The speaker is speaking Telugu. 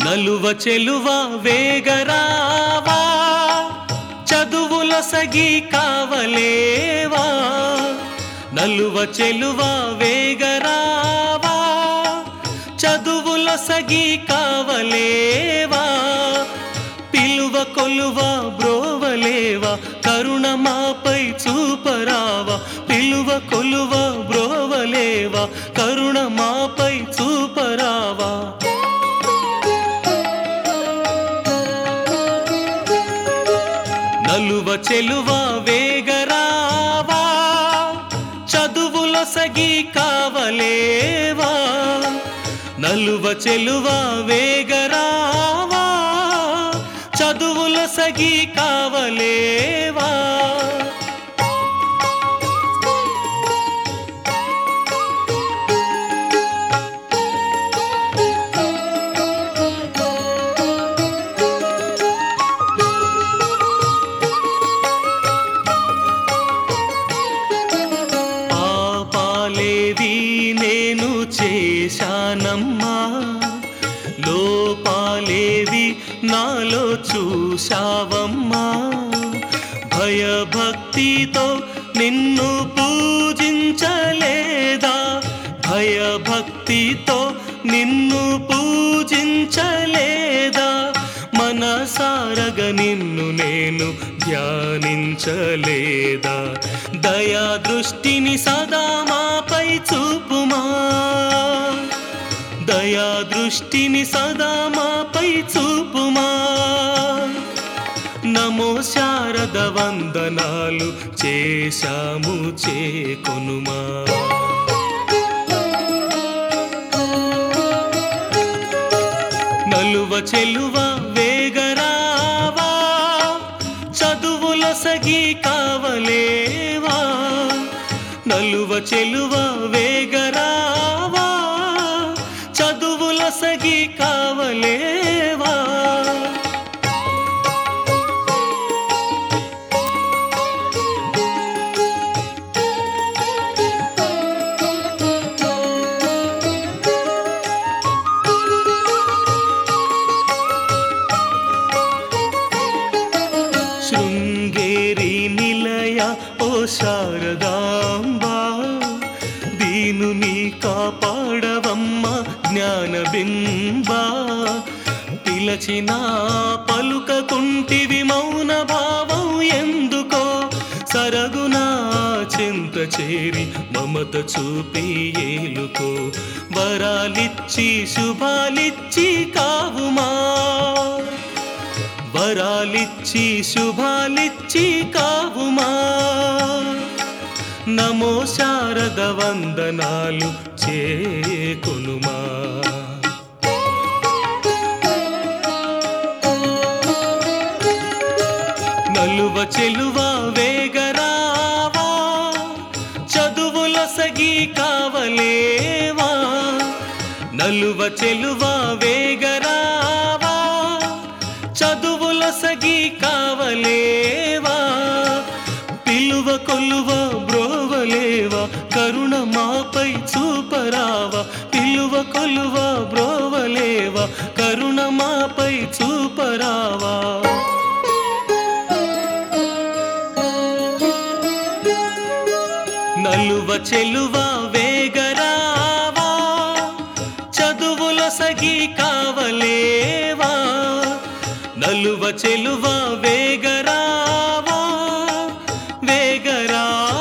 నలువ చెలువ వేగరావా చదువుల సగి కావలేవా నలువ చెలువ వేగరావా చదువుల సగి కావలేవా పిలువ కొలువ బ్రోవలేవా కరుణ మాపై చూపరావా పిలువ కొలువ బ్రోవలేవా కరుణ మాపై చూపరావా నలువ చెలువ వేగరావా చదువుల సగి కావలేవా నలువ చెలువ వేగరావా చదువుల సగి కావలేవా పాపాలేవి నేను చేశానమ్మా లోపాలేవి నాలో చూశావమ్మా భయభక్తితో నిన్ను పూజించలేదా భయభక్తితో నిన్ను పూజించలేదా మనసారగ నిన్ను నేను ధ్యానించలేదా దయా దృష్టిని సదా మాపై చూపుమా దయా దృష్టిని సదా మాపై చూపుమా నమో శారద వందనాలు చేశాము చేకొనుమా నలువ చెలువ వేగరావా చదువుల సగి కావలేవా నలువ చెలువ వేగరావా చదువుల సగి కావలేవా శృంగేరి నిలయ ఓ శారదాంబా దీనుని కాపాడవమ్మ జ్ఞానబింబా పిలచిన పలుకకుంటివి మౌన భావం ఎందుకో సరగునా చింత చేరి మమత చూపి ఏలుకో వరాలిచ్చి శుభాలిచ్చి కావుమా వరాలిచ్చి శుభాలిచ్చి కావుమా నమో శారద వందనాలు చేకొనుమా నలువ చెలువ వేగరావా చదువుల సగి కావలేవా నలువ చెలువ వేగరావా చదువుల సగి కావలేవా పిలువ కొలువ బ్రోవలేవా కరుణ మాపై చూపరావా పిలువ కొలువ బ్రోవలేవా కరుణ మాపై చూపరావా నలువ చెలువ వేగరావా చదువుల సగి కావలేవా నలువ చెలువ వేగరావా వేగరావా